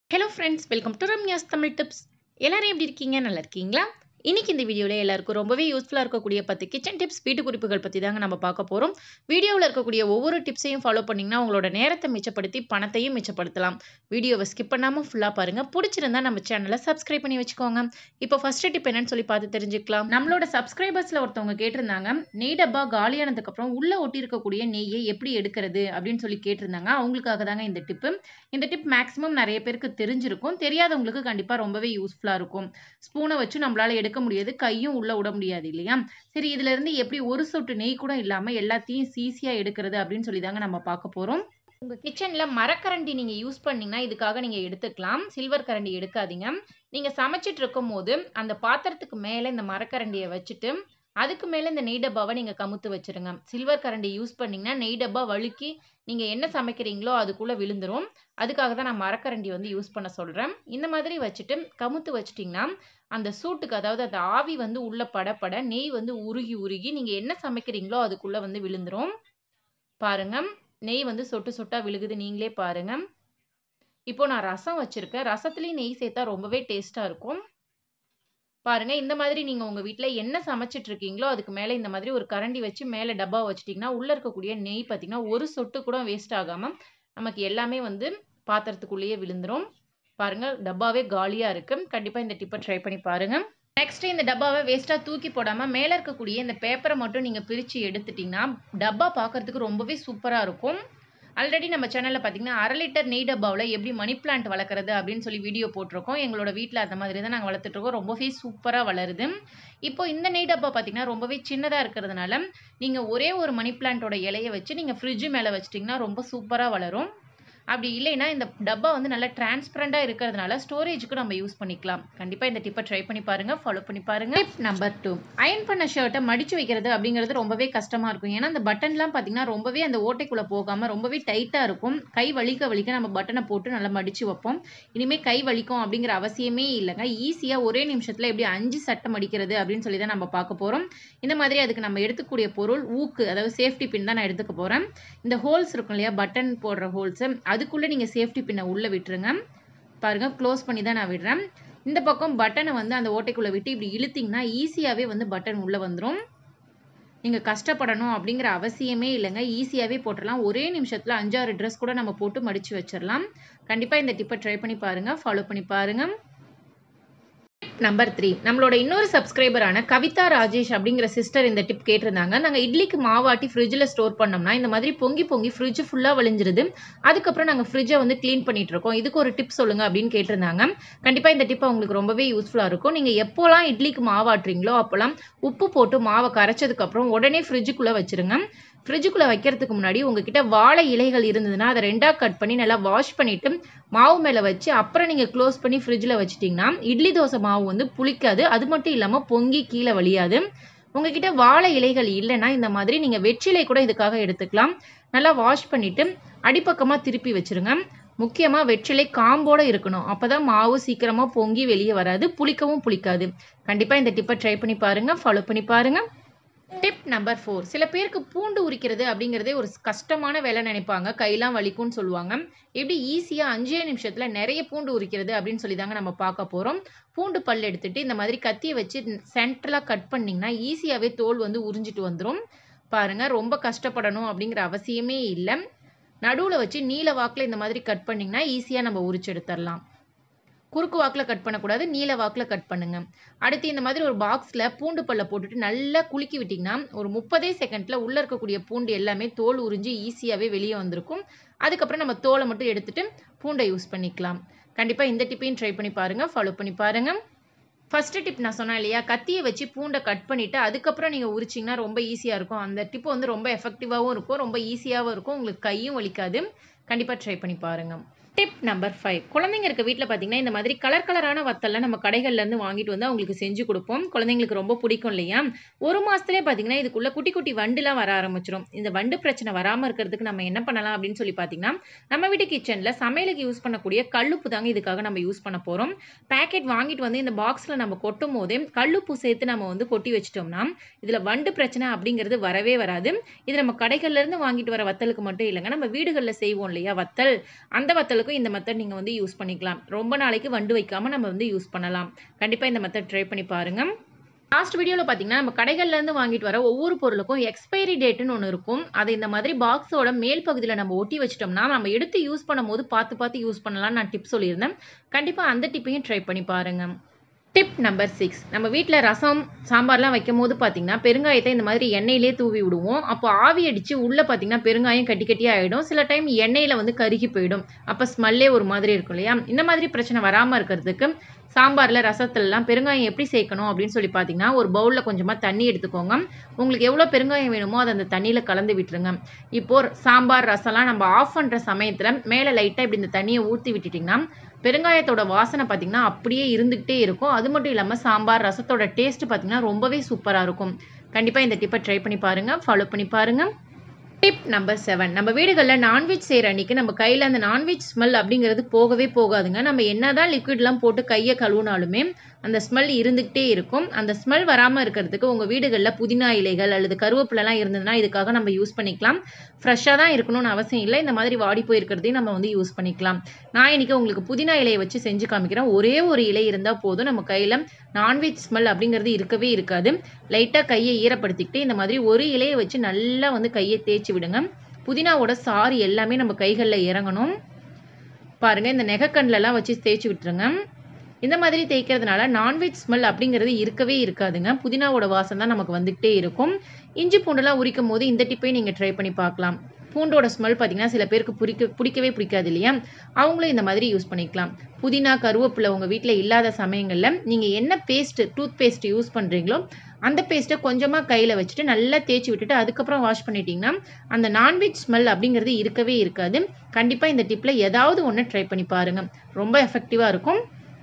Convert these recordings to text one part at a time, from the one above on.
hello friends welcome to Ramya's Tamil tips எல்லாரும் எப்படி இருக்கீங்க நல்லா இருக்கீங்களா இன்னைக்கு இந்த வீடியோவில் எல்லாருக்கும் ரொம்பவே யூஸ்ஃபுல்லாக இருக்கக்கூடிய பத்து கிச்சன் டிப்ஸ் வீட்டு குறிப்புகள் பற்றி தாங்க நம்ம பார்க்க போகிறோம் வீடியோவில் இருக்கக்கூடிய ஒவ்வொரு டிப்ஸையும் ஃபாலோ பண்ணிங்கன்னா உங்களோட நேரத்தை மிச்சப்படுத்தி பணத்தையும் மிச்சப்படுத்தலாம் வீடியோவை ஸ்கிப் பண்ணாமல் ஃபுல்லாக பாருங்கள் பிடிச்சிருந்தா நம்ம சேனலை சப்ஸ்கிரைப் பண்ணி வச்சுக்கோங்க இப்போ ஃபர்ஸ்ட் டிப் என்னன்னு சொல்லி பார்த்து தெரிஞ்சுக்கலாம் நம்மளோட சப்ஸ்கிரைபர்ஸில் ஒருத்தவங்க கேட்டிருந்தாங்க நெய் டப்பா காலியானதுக்கப்புறம் உள்ளே ஒட்டி இருக்கக்கூடிய நெய்யை எப்படி எடுக்கிறது அப்படின்னு சொல்லி கேட்டிருந்தாங்க அவங்களுக்காக தாங்க இந்த டிப்பு இந்த டிப் மேக்ஸிமம் நிறைய பேருக்கு தெரிஞ்சிருக்கும் தெரியாதவங்களுக்கு கண்டிப்பாக ரொம்பவே யூஸ்ஃபுல்லாக இருக்கும் ஸ்பூனை வச்சு நம்மளால எடுக்க முடியாது கையும் உள்ள விட முடியாது இல்லையா சரி இதுல இருந்து எப்படி ஒரு சொட்டு நெய் கூட இல்லாம எல்லாத்தையும் ஈஸியா எடுக்கிறது அப்படின்னு சொல்லி தாங்க நம்ம பார்க்க போறோம் உங்க கிச்சன்ல மரக்கரண்டி நீங்க யூஸ் பண்ணீங்கன்னா இதுக்காக நீங்க எடுத்துக்கலாம் சில்வர் கரண்டி எடுக்காதீங்க நீங்க சமைச்சிட்டு இருக்கும் போது அந்த பாத்திரத்துக்கு மேல இந்த மரக்கரண்டியை வச்சுட்டு அதுக்கு மேல இந்த நெய் டப்பாவை நீங்க கமுத்து வச்சிருங்க சில்வர் கரண்டி யூஸ் பண்ணீங்கன்னா நெய் டப்பா வழுக்கி நீங்க என்ன சமைக்கிறீங்களோ அதுக்குள்ள விழுந்துரும் அதுக்காக தான் நான் மரக்கரண்டி வந்து யூஸ் பண்ண சொல்றேன் இந்த மாதிரி வச்சுட்டு கமுத்து வச்சிட்டிங்கன்னா அந்த சூட்டுக்கு அதாவது அந்த ஆவி வந்து உள்ள படப்பட நெய் வந்து உருகி உருகி நீங்க என்ன சமைக்கிறீங்களோ அதுக்குள்ள வந்து விழுந்துரும் பாருங்க நெய் வந்து சொட்டு சொட்டா விழுகுது நீங்களே பாருங்க இப்போ நான் ரசம் வச்சிருக்கேன் ரசத்துலயும் நெய் சேர்த்தா ரொம்பவே டேஸ்டா இருக்கும் பாருங்க இந்த மாதிரி நீங்க உங்க வீட்ல என்ன சமைச்சிட்டு இருக்கீங்களோ அதுக்கு மேல இந்த மாதிரி ஒரு கரண்டி வச்சு மேல டப்பா வச்சிட்டீங்கன்னா உள்ள இருக்கக்கூடிய நெய் பாத்தீங்கன்னா ஒரு சொட்டு கூட வேஸ்ட் ஆகாம நமக்கு எல்லாமே வந்து பாத்திரத்துக்குள்ளேயே விழுந்துரும் பாருங்க டப்பாவே காலியா இருக்கு கண்டிப்பா இந்த டிப்பை ட்ரை பண்ணி பாருங்க நெக்ஸ்ட் இந்த டப்பாவை வேஸ்டா தூக்கி போடாம மேல இருக்கக்கூடிய இந்த பேப்பரை மட்டும் நீங்க பிரிச்சு எடுத்துட்டீங்கன்னா டப்பா பார்க்கறதுக்கு ரொம்பவே சூப்பரா இருக்கும் ஆல்ரெடி நம்ம சேனலில் பார்த்தீங்கன்னா அரை லிட்டர் நெய் டப்பாவில் எப்படி மணி பிளான்ட் வளர்க்குறது அப்படின்னு சொல்லி வீடியோ போட்டிருக்கோம் எங்களோட வீட்டில் அந்த மாதிரி தான் நாங்கள் வளர்த்துட்ருக்கோம் ரொம்பவே சூப்பராக வளருது இப்போ இந்த நெய் டப்பா பார்த்தீங்கன்னா ரொம்பவே சின்னதாக இருக்கிறதுனால நீங்கள் ஒரே ஒரு மணி பிளான்ட்டோட இலையை வச்சு நீங்கள் ஃப்ரிட்ஜு மேலே வச்சிட்டிங்கன்னா ரொம்ப சூப்பராக வளரும் அப்படி இல்லைன்னா இந்த டப்பா வந்து நல்லா டிரான்ஸ்பரண்டாக இருக்கிறதுனால ஸ்டோரேஜுக்கு நம்ம யூஸ் பண்ணிக்கலாம் கண்டிப்பாக இந்த டிப்பை ட்ரை பண்ணி பாருங்க ஃபாலோ பண்ணி பாருங்க டிப் நம்பர் டூ அயன் பண்ண ஷர்ட்டை மடிச்சு வைக்கிறது அப்படிங்கிறது ரொம்பவே கஷ்டமாக இருக்கும் ஏன்னா அந்த பட்டன்லாம் பார்த்தீங்கன்னா ரொம்பவே அந்த ஓட்டைக்குள்ளே போகாமல் ரொம்பவே டைட்டாக இருக்கும் கை வலிக்க வலிக்க நம்ம பட்டனை போட்டு நல்லா மடிச்சு வைப்போம் இனிமேல் கை வலிக்கும் அப்படிங்கிற அவசியமே இல்லைங்க ஈஸியாக ஒரே நிமிஷத்தில் எப்படி அஞ்சு சட்டை மடிக்கிறது அப்படின்னு சொல்லி தான் நம்ம பார்க்க போகிறோம் இந்த மாதிரி அதுக்கு நம்ம எடுத்துக்கூடிய பொருள் ஊக்கு அதாவது சேஃப்டி பின் தான் நான் எடுத்துக்க போகிறேன் இந்த ஹோல்ஸ் இருக்கும் இல்லையா பட்டன் போடுற ஹோல்ஸு அதுக்குள்ளே நீங்கள் சேஃப்டி பின்னை உள்ளே விட்டுருங்க பாருங்கள் க்ளோஸ் பண்ணி தான் நான் விடுறேன் இந்த பக்கம் பட்டனை வந்து அந்த ஓட்டைக்குள்ளே விட்டு இப்படி இழுத்திங்கன்னா ஈஸியாகவே வந்து பட்டன் உள்ளே வந்துடும் நீங்கள் கஷ்டப்படணும் அப்படிங்கிற அவசியமே இல்லைங்க ஈஸியாகவே போட்டுடலாம் ஒரே நிமிஷத்தில் அஞ்சாறு ட்ரெஸ் கூட நம்ம போட்டு மடித்து வச்சிடலாம் கண்டிப்பாக இந்த டிப்பை ட்ரை பண்ணி பாருங்கள் ஃபாலோ பண்ணி பாருங்கள் நம்பர் த்ரீ நம்மளோட இன்னொரு சப்ஸ்கிரைபரான கவிதா ராஜேஷ் அப்படிங்கிற சிஸ்டர் இந்த டிப் கேட்டிருந்தாங்க நாங்கள் இட்லிக்கு மாவாட்டி ஃப்ரிட்ஜில் ஸ்டோர் பண்ணோம்னா இந்த மாதிரி பொங்கி பொங்கி ஃப்ரிட்ஜ் ஃபுல்லாக வழிஞ்சிருது அதுக்கப்புறம் நாங்கள் ஃப்ரிட்ஜை வந்து க்ளீன் பண்ணிட்டு இருக்கோம் இதுக்கு ஒரு டிப் சொல்லுங்க அப்படின்னு கேட்டிருந்தாங்க கண்டிப்பாக இந்த டிப் உங்களுக்கு ரொம்பவே யூஸ்ஃபுல்லாக இருக்கும் நீங்கள் எப்போலாம் இட்லிக்கு மாவாட்டுறீங்களோ அப்போலாம் உப்பு போட்டு மாவை கரைச்சதுக்கப்புறம் உடனே ஃப்ரிட்ஜுக்குள்ளே வச்சிருங்க ஃப்ரிட்ஜுக்குள்ளே வைக்கிறதுக்கு முன்னாடி உங்ககிட்ட வாழை இலைகள் இருந்ததுன்னா அதை ரெண்டாக கட் பண்ணி நல்லா வாஷ் பண்ணிவிட்டு மாவு மேலே வச்சு அப்புறம் நீங்கள் க்ளோஸ் பண்ணி ஃப்ரிட்ஜில் வச்சிட்டிங்கன்னா இட்லி தோசை மாவு வந்து புளிக்காது அது மட்டும் இல்லாமல் பொங்கி கீழே வழியாது உங்ககிட்ட வாழை இலைகள் இல்லைன்னா இந்த மாதிரி நீங்கள் வெற்றிலை கூட இதுக்காக எடுத்துக்கலாம் நல்லா வாஷ் பண்ணிவிட்டு அடிப்பக்கமாக திருப்பி வச்சுருங்க முக்கியமாக வெற்றிலை காம்போட இருக்கணும் அப்போ தான் மாவு சீக்கிரமாக பொங்கி வெளியே வராது புளிக்கவும் புளிக்காது கண்டிப்பாக இந்த டிப்பை ட்ரை பண்ணி பாருங்கள் ஃபாலோ பண்ணி பாருங்கள் டிப் நம்பர் ஃபோர் சில பேருக்கு பூண்டு உரிக்கிறது அப்படிங்கிறதே ஒரு கஷ்டமான வேலை நினைப்பாங்க கையெல்லாம் வலிக்கும்னு சொல்லுவாங்க எப்படி ஈஸியாக அஞ்சே நிமிஷத்தில் நிறைய பூண்டு உரிக்கிறது அப்படின்னு சொல்லி தாங்க நம்ம பார்க்க போகிறோம் பூண்டு பல் எடுத்துட்டு இந்த மாதிரி கத்தியை வச்சு சென்ட்ரலாக கட் பண்ணிங்கன்னா ஈஸியாகவே தோல் வந்து உறிஞ்சிட்டு வந்துடும் பாருங்கள் ரொம்ப கஷ்டப்படணும் அப்படிங்கிற அவசியமே இல்லை நடுவில் வச்சு நீல வாக்கில் இந்த மாதிரி கட் பண்ணிங்கன்னா ஈஸியாக நம்ம உரிச்சு எடுத்துடலாம் குறுக்கு வாக்கில் கட் பண்ணக்கூடாது நீல வாக்கில் கட் பண்ணுங்க அடுத்து இந்த மாதிரி ஒரு பாக்ஸில் பூண்டு பல்ல போட்டுட்டு நல்லா குலுக்கி விட்டிங்கன்னா ஒரு முப்பதே செகண்டில் உள்ளே இருக்கக்கூடிய பூண்டு எல்லாமே தோல் உறிஞ்சி ஈஸியாகவே வெளியே வந்திருக்கும் அதுக்கப்புறம் நம்ம தோலை மட்டும் எடுத்துட்டு பூண்டை யூஸ் பண்ணிக்கலாம் கண்டிப்பாக இந்த டிப்பையும் ட்ரை பண்ணி பாருங்கள் ஃபாலோ பண்ணி பாருங்கள் ஃபஸ்ட்டு டிப் நான் சொன்னேன் இல்லையா கத்தியை வச்சு பூண்டை கட் பண்ணிவிட்டு அதுக்கப்புறம் நீங்கள் உரிச்சிங்கன்னா ரொம்ப ஈஸியாக இருக்கும் அந்த டிப்பு வந்து ரொம்ப எஃபெக்டிவாகவும் இருக்கும் ரொம்ப ஈஸியாகவும் இருக்கும் உங்களுக்கு கையும் வலிக்காது கண்டிப்பாக ட்ரை பண்ணி பாருங்கள் டிப் நம்பர் ஃபைவ் குழந்தைங்க இருக்க வீட்டில் பார்த்தீங்கன்னா இந்த மாதிரி கலர் கலரான வத்தல்லாம் நம்ம கடைகள்லேருந்து வாங்கிட்டு வந்து அவங்களுக்கு செஞ்சு கொடுப்போம் குழந்தைங்களுக்கு ரொம்ப பிடிக்கும் இல்லையா ஒரு மாதத்துலேயே பார்த்தீங்கன்னா இதுக்குள்ள குட்டி குட்டி வண்டுலாம் வர ஆரம்பிச்சிடும் இந்த வண்டு பிரச்சனை வராமல் இருக்கிறதுக்கு நம்ம என்ன பண்ணலாம் அப்படின்னு சொல்லி பார்த்தீங்கன்னா நம்ம வீட்டு கிச்சனில் சமையலுக்கு யூஸ் பண்ணக்கூடிய கல்லுப்பு தாங்க இதுக்காக நம்ம யூஸ் பண்ண போகிறோம் பேக்கெட் வாங்கிட்டு வந்து இந்த பாக்ஸில் நம்ம கொட்டும் போதே கல்லுப்பு சேர்த்து நம்ம வந்து கொட்டி வச்சிட்டோம்னா இதில் வண்டு பிரச்சனை அப்படிங்கிறது வரவே வராது இது நம்ம கடைகள்லேருந்து வாங்கிட்டு வர வத்தலுக்கு மட்டும் இல்லைங்க நம்ம வீடுகளில் செய்வோம் இல்லையா வத்தல் அந்த வத்தலுக்கு வைக்கிறதுக்கும் இந்த மெத்தட் நீங்கள் வந்து யூஸ் பண்ணிக்கலாம் ரொம்ப நாளைக்கு வண்டு வைக்காமல் நம்ம வந்து யூஸ் பண்ணலாம் கண்டிப்பாக இந்த மெத்தட் ட்ரை பண்ணி பாருங்கள் லாஸ்ட் வீடியோவில் பார்த்தீங்கன்னா நம்ம கடைகள்லேருந்து வாங்கிட்டு வர ஒவ்வொரு பொருளுக்கும் எக்ஸ்பைரி டேட்டுன்னு ஒன்று இருக்கும் அதை இந்த மாதிரி பாக்ஸோட மேல் பகுதியில் நம்ம ஒட்டி வச்சிட்டோம்னா நம்ம எடுத்து யூஸ் பண்ணும்போது பார்த்து பார்த்து யூஸ் பண்ணலாம்னு நான் டிப் சொல்லியிருந்தேன் கண்டிப்பாக அந்த டிப்பையும் ட்ரை பண்ணி பாருங்கள் டிப் நம்பர் சிக்ஸ் நம்ம வீட்டில் ரசம் சாம்பார்லாம் வைக்கும் போது பார்த்தீங்கன்னா பெருங்காயத்தை இந்த மாதிரி எண்ணெயிலே தூவி விடுவோம் அப்போ ஆவி அடித்து உள்ளே பார்த்தீங்கன்னா பெருங்காயம் கட்டி கட்டியாக ஆகிடும் சில டைம் எண்ணெயில் வந்து கருகி போயிடும் அப்போ ஸ்மெல்லே ஒரு மாதிரி இருக்கும் இல்லையா இந்த மாதிரி பிரச்சனை வராமல் இருக்கிறதுக்கு சாம்பாரில் ரசத்துலலாம் பெருங்காயம் எப்படி சேர்க்கணும் அப்படின்னு சொல்லி பார்த்தீங்கன்னா ஒரு பவுலில் கொஞ்சமாக தண்ணி எடுத்துக்கோங்க உங்களுக்கு எவ்வளோ பெருங்காயம் வேணுமோ அதை அந்த தண்ணியில் கலந்து விட்டுருங்க இப்போது சாம்பார் ரசம்லாம் நம்ம ஆஃப் பண்ணுற சமயத்தில் மேலே லைட்டாக இப்படி இந்த தண்ணியை ஊற்றி விட்டுட்டிங்கன்னா பெருங்காயத்தோட வாசனை பார்த்திங்கன்னா அப்படியே இருந்துகிட்டே இருக்கும் அது மட்டும் இல்லாமல் சாம்பார் ரசத்தோட டேஸ்ட் பார்த்திங்கன்னா ரொம்பவே சூப்பராக இருக்கும் கண்டிப்பாக இந்த டிப்பை ட்ரை பண்ணி பாருங்கள் ஃபாலோ பண்ணி பாருங்கள் டிப் நம்பர் செவன் நம்ம வீடுகளில் நான்வெஜ் செய்கிற அன்றைக்கி நம்ம கையில் அந்த நான்வெஜ் ஸ்மெல் அப்படிங்கிறது போகவே போகாதுங்க நம்ம என்னதான் லிக்விட்லாம் போட்டு கையை கழுவுனாலுமே அந்த ஸ்மெல் இருந்துகிட்டே இருக்கும் அந்த ஸ்மெல் வராமல் இருக்கிறதுக்கு உங்கள் வீடுகளில் புதினா இலைகள் அல்லது கருவேப்பிலலாம் இருந்ததுன்னா இதுக்காக நம்ம யூஸ் பண்ணிக்கலாம் ஃப்ரெஷ்ஷாக தான் இருக்கணும்னு அவசியம் இல்லை இந்த மாதிரி வாடி போயிருக்கிறதையும் நம்ம வந்து யூஸ் பண்ணிக்கலாம் நான் இன்றைக்கி உங்களுக்கு புதினா இலையை வச்சு செஞ்சு காமிக்கிறேன் ஒரே ஒரு இலை இருந்தால் போதும் நம்ம கையில் நான்வெஜ் ஸ்மெல் அப்படிங்கிறது இருக்கவே இருக்காது லைட்டாக கையை ஈரப்படுத்திக்கிட்டு இந்த மாதிரி ஒரு இலையை வச்சு நல்லா வந்து கையை தேய்ச்சி விடுங்க புதினாவோட சாறு எல்லாமே நம்ம கைகளில் இறங்கணும் பாருங்கள் இந்த நெகக்கண்ணிலலாம் வச்சு தேய்ச்சி விட்டுருங்க இந்த மாதிரி தேய்க்கிறதுனால நான்வெஜ் ஸ்மெல் அப்படிங்கிறது இருக்கவே இருக்காதுங்க புதினாவோட வாசம் தான் நமக்கு வந்துகிட்டே இருக்கும் இஞ்சி பூண்டெல்லாம் உரிக்கும் போது இந்த டிப்பையும் நீங்கள் ட்ரை பண்ணி பார்க்கலாம் பூண்டோட ஸ்மெல் பார்த்தீங்கன்னா சில பேருக்கு பிடிக்க பிடிக்கவே பிடிக்காது இல்லையா அவங்களும் இந்த மாதிரி யூஸ் பண்ணிக்கலாம் புதினா கருவேப்பிலை உங்கள் வீட்டில் இல்லாத சமயங்களில் நீங்கள் என்ன பேஸ்ட்டு டூத் பேஸ்ட் யூஸ் பண்ணுறீங்களோ அந்த பேஸ்ட்டை கொஞ்சமாக கையில் வச்சுட்டு நல்லா தேய்ச்சி விட்டுட்டு அதுக்கப்புறம் வாஷ் பண்ணிட்டீங்கன்னா அந்த நான்வெஜ் ஸ்மெல் அப்படிங்கிறது இருக்கவே இருக்காது கண்டிப்பாக இந்த டிப்பில் ஏதாவது ஒன்று ட்ரை பண்ணி பாருங்கள் ரொம்ப எஃபெக்டிவாக இருக்கும்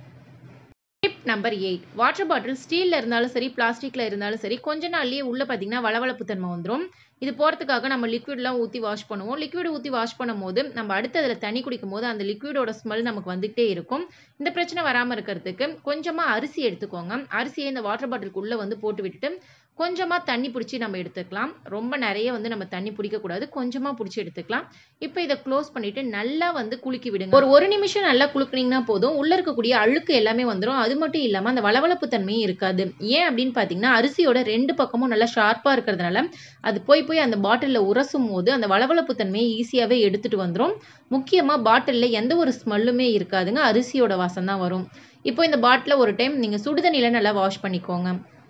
tip number eight water bottle ஸ்டீலில் இருந்தாலும் சரி பிளாஸ்டிக்கில் இருந்தாலும் சரி கொஞ்ச நாள்லேயே உள்ளே பார்த்தீங்கன்னா வளவளப்பு தன்மை வந்துடும் இது போகிறதுக்காக நம்ம லிக்விட்லாம் ஊற்றி வாஷ் பண்ணுவோம் லிக்விட் ஊற்றி வாஷ் பண்ணும் போது நம்ம அடுத்து அதில் தண்ணி குடிக்கும் போது அந்த லிக்விடோட ஸ்மெல் நமக்கு வந்துகிட்டே இருக்கும் இந்த பிரச்சனை வராமல் இருக்கிறதுக்கு கொஞ்சமாக அரிசி எடுத்துக்கோங்க அரிசியை இந்த வாட்டர் பாட்டிலுக்குள்ளே வந்து போட்டு விட்டுட்டு கொஞ்சமாக தண்ணி பிடிச்சி நம்ம எடுத்துக்கலாம் ரொம்ப நிறைய வந்து நம்ம தண்ணி பிடிக்கக்கூடாது கொஞ்சமாக பிடிச்சி எடுத்துக்கலாம் இப்போ இதை க்ளோஸ் பண்ணிவிட்டு நல்லா வந்து குலுக்கி விடுங்க ஒரு ஒரு நிமிஷம் நல்லா குலுக்குனீங்கன்னா போதும் உள்ளே இருக்கக்கூடிய அழுக்கு எல்லாமே வந்துடும் அது மட்டும் இல்லாமல் அந்த வளவளப்பு தன்மையும் இருக்காது ஏன் அப்படின்னு பார்த்தீங்கன்னா அரிசியோட ரெண்டு பக்கமும் நல்லா ஷார்ப்பாக இருக்கிறதுனால அது போய் போய் அந்த பாட்டிலில் உரசும் போது அந்த வளவளப்பு தன்மையை ஈஸியாகவே எடுத்துகிட்டு வந்துடும் முக்கியமாக பாட்டிலில் எந்த ஒரு ஸ்மெல்லுமே இருக்காதுங்க அரிசியோட வாசம் தான் வரும் இப்போ இந்த பாட்டிலை ஒரு டைம் நீங்கள் சுடுதண்ணியில் நல்லா வாஷ் பண்ணிக்கோங்க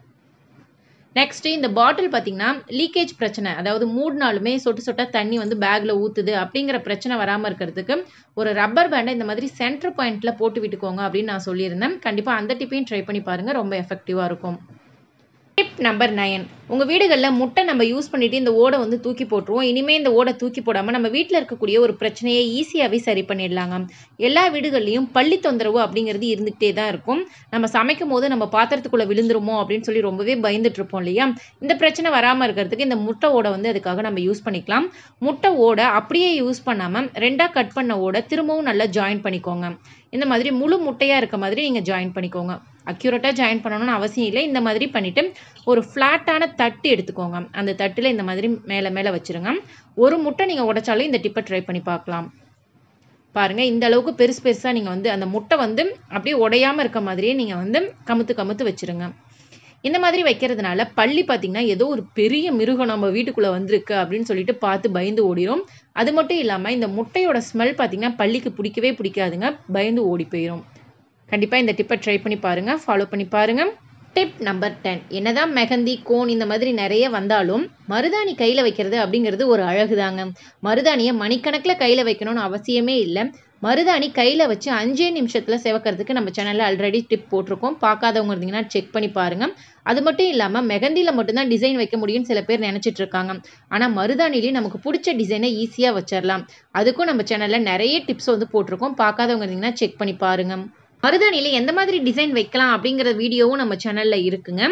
நெக்ஸ்ட்டு இந்த பாட்டில் பார்த்தீங்கன்னா லீக்கேஜ் பிரச்சனை அதாவது மூடினாலுமே சொட்டு சொட்டாக தண்ணி வந்து பேக்கில் ஊற்றுது அப்படிங்கிற பிரச்சனை வராமல் இருக்கிறதுக்கு ஒரு ரப்பர் பேண்டை இந்த மாதிரி சென்டர் பாயிண்ட்டில் போட்டு விட்டுக்கோங்க அப்படின்னு நான் சொல்லியிருந்தேன் கண்டிப்பாக அந்த டிப்பையும் ட்ரை பண்ணி பாருங்கள் ரொம்ப எஃபெக்டிவாக இருக்கும் டிப் நம்பர் நயன் உங்கள் வீடுகளில் முட்டை நம்ம யூஸ் பண்ணிவிட்டு இந்த ஓடை வந்து தூக்கி போட்டுருவோம் இனிமேல் இந்த ஓடை தூக்கி போடாமல் நம்ம வீட்டில் இருக்கக்கூடிய ஒரு பிரச்சனையை ஈஸியாகவே சரி பண்ணிடலாங்க எல்லா வீடுகள்லையும் பள்ளி தொந்தரவு அப்படிங்கிறது இருந்துகிட்டே தான் இருக்கும் நம்ம சமைக்கும் போது நம்ம பாத்திரத்துக்குள்ளே விழுந்துருமோ அப்படின்னு சொல்லி ரொம்பவே பயந்துட்டு இருப்போம் இல்லையா இந்த பிரச்சனை வராமல் இருக்கிறதுக்கு இந்த முட்டை ஓடை வந்து அதுக்காக நம்ம யூஸ் பண்ணிக்கலாம் முட்டை ஓடை அப்படியே யூஸ் பண்ணாமல் ரெண்டாக கட் பண்ண ஓடை திரும்பவும் நல்லா ஜாயின் பண்ணிக்கோங்க இந்த மாதிரி முழு முட்டையாக இருக்க மாதிரி நீங்கள் ஜாயின் பண்ணிக்கோங்க அக்யூரேட்டாக ஜாயின் பண்ணணும்னு அவசியம் இல்லை இந்த மாதிரி பண்ணிவிட்டு ஒரு ஃப்ளாட்டான தட்டு எடுத்துக்கோங்க அந்த தட்டில் இந்த மாதிரி மேலே மேலே வச்சுருங்க ஒரு முட்டை நீங்கள் உடைச்சாலும் இந்த டிப்பை ட்ரை பண்ணி பார்க்கலாம் பாருங்கள் இந்த அளவுக்கு பெருசு பெருசாக நீங்கள் வந்து அந்த முட்டை வந்து அப்படியே உடையாமல் இருக்க மாதிரியே நீங்கள் வந்து கமுத்து கமுத்து வச்சுருங்க இந்த மாதிரி வைக்கிறதுனால பள்ளி பார்த்திங்கன்னா ஏதோ ஒரு பெரிய மிருகம் நம்ம வீட்டுக்குள்ளே வந்திருக்கு அப்படின்னு சொல்லிட்டு பார்த்து பயந்து ஓடிடும் அது மட்டும் இல்லாமல் இந்த முட்டையோட ஸ்மெல் பார்த்திங்கன்னா பள்ளிக்கு பிடிக்கவே பிடிக்காதுங்க பயந்து ஓடி போயிடும் கண்டிப்பாக இந்த டிப்பை ட்ரை பண்ணி பாருங்கள் ஃபாலோ பண்ணி பாருங்கள் டிப் நம்பர் டென் என்னதான் மெஹந்தி கோன் இந்த மாதிரி நிறைய வந்தாலும் மருதாணி கையில் வைக்கிறது அப்படிங்கிறது ஒரு அழகு தாங்க மருதாணியை மணிக்கணக்கில் கையில் வைக்கணும்னு அவசியமே இல்லை மருதாணி கையில் வச்சு அஞ்சே நிமிஷத்தில் சிவக்கிறதுக்கு நம்ம சேனலில் ஆல்ரெடி டிப் போட்டிருக்கோம் பார்க்காதவங்க இருந்தீங்கன்னா செக் பண்ணி பாருங்கள் அது மட்டும் இல்லாமல் மெகந்தியில் மட்டும்தான் டிசைன் வைக்க முடியும்னு சில பேர் நினச்சிட்டு இருக்காங்க ஆனால் மருதாணிலையும் நமக்கு பிடிச்ச டிசைனை ஈஸியாக வச்சிடலாம் அதுக்கும் நம்ம சேனலில் நிறைய டிப்ஸ் வந்து போட்டிருக்கோம் பார்க்காதவங்க இருந்தீங்கன்னா செக் பண்ணி பாருங்கள் மருதாணியில் எந்த மாதிரி டிசைன் வைக்கலாம் அப்படிங்கிற வீடியோவும் நம்ம சேனலில் இருக்குங்க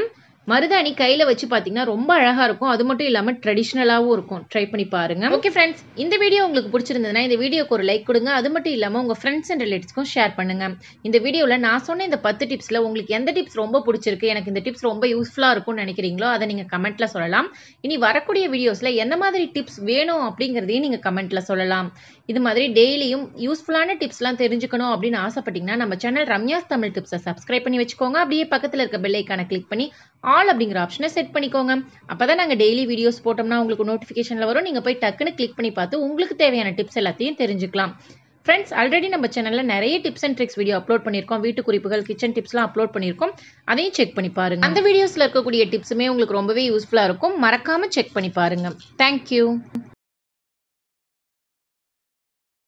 மருதாணி கையில் வச்சு பார்த்தீங்கன்னா ரொம்ப அழகாக இருக்கும் அது மட்டும் இல்லாமல் ட்ரெடிஷ்னலாகவும் இருக்கும் ட்ரை பண்ணி பாருங்க ஓகே ஃப்ரெண்ட்ஸ் இந்த வீடியோ உங்களுக்கு பிடிச்சிருந்ததுன்னா இந்த வீடியோக்கு ஒரு லைக் கொடுங்க அது மட்டும் இல்லாமல் உங்கள் ஃப்ரெண்ட்ஸ் அண்ட் ரிலேட்டிவ்ஸ்க்கும் ஷேர் பண்ணுங்க இந்த வீடியோவில் நான் சொன்ன இந்த பத்து டிப்ஸில் உங்களுக்கு எந்த டிப்ஸ் ரொம்ப பிடிச்சிருக்கு எனக்கு இந்த டிப்ஸ் ரொம்ப யூஸ்ஃபுல்லாக இருக்கும்னு நினைக்கிறீங்களோ அதை நீங்கள் கமெண்ட்டில் சொல்லலாம் இனி வரக்கூடிய வீடியோஸில் என்ன மாதிரி டிப்ஸ் வேணும் அப்படிங்கிறதையும் நீங்கள் கமெண்ட்டில் சொல்லலாம் இது மாதிரி டெய்லியும் யூஸ்ஃபுல்லான டிப்ஸ்லாம் தெரிஞ்சுக்கணும் அப்படின்னு ஆசைப்பட்டீங்கன்னா நம்ம சேனல் ரம்யாஸ் தமிழ் டிப்ஸை சப்ஸ்கிரைப் பண்ணி வச்சுக்கோங்க அப்படியே பக்கத்தில் இருக்க பெல் ஐக்கானை கிளிக் பண்ணி ஆல் அப்படிங்கிற ஆப்ஷனை செட் பண்ணிக்கோங்க அப்போ தான் நாங்கள் டெய்லி வீடியோஸ் போட்டோம்னா உங்களுக்கு நோட்டிஃபிகேஷனில் வரும் நீங்கள் போய் டக்குன்னு கிளிக் பண்ணி பார்த்து உங்களுக்கு தேவையான டிப்ஸ் எல்லாத்தையும் தெரிஞ்சுக்கலாம் ஃப்ரெண்ட்ஸ் ஆல்ரெடி நம்ம சேனலில் நிறைய tips and tricks video upload பண்ணியிருக்கோம் வீட்டு குறிப்புகள் கிச்சன் டிப்ஸ்லாம் அப்லோட் பண்ணியிருக்கோம் அதையும் செக் பண்ணி பாருங்க அந்த வீடியோஸில் இருக்கக்கூடிய டிப்ஸுமே உங்களுக்கு ரொம்பவே யூஸ்ஃபுல்லாக இருக்கும் மறக்காமல் செக் பண்ணி பாருங்க தேங்க்யூ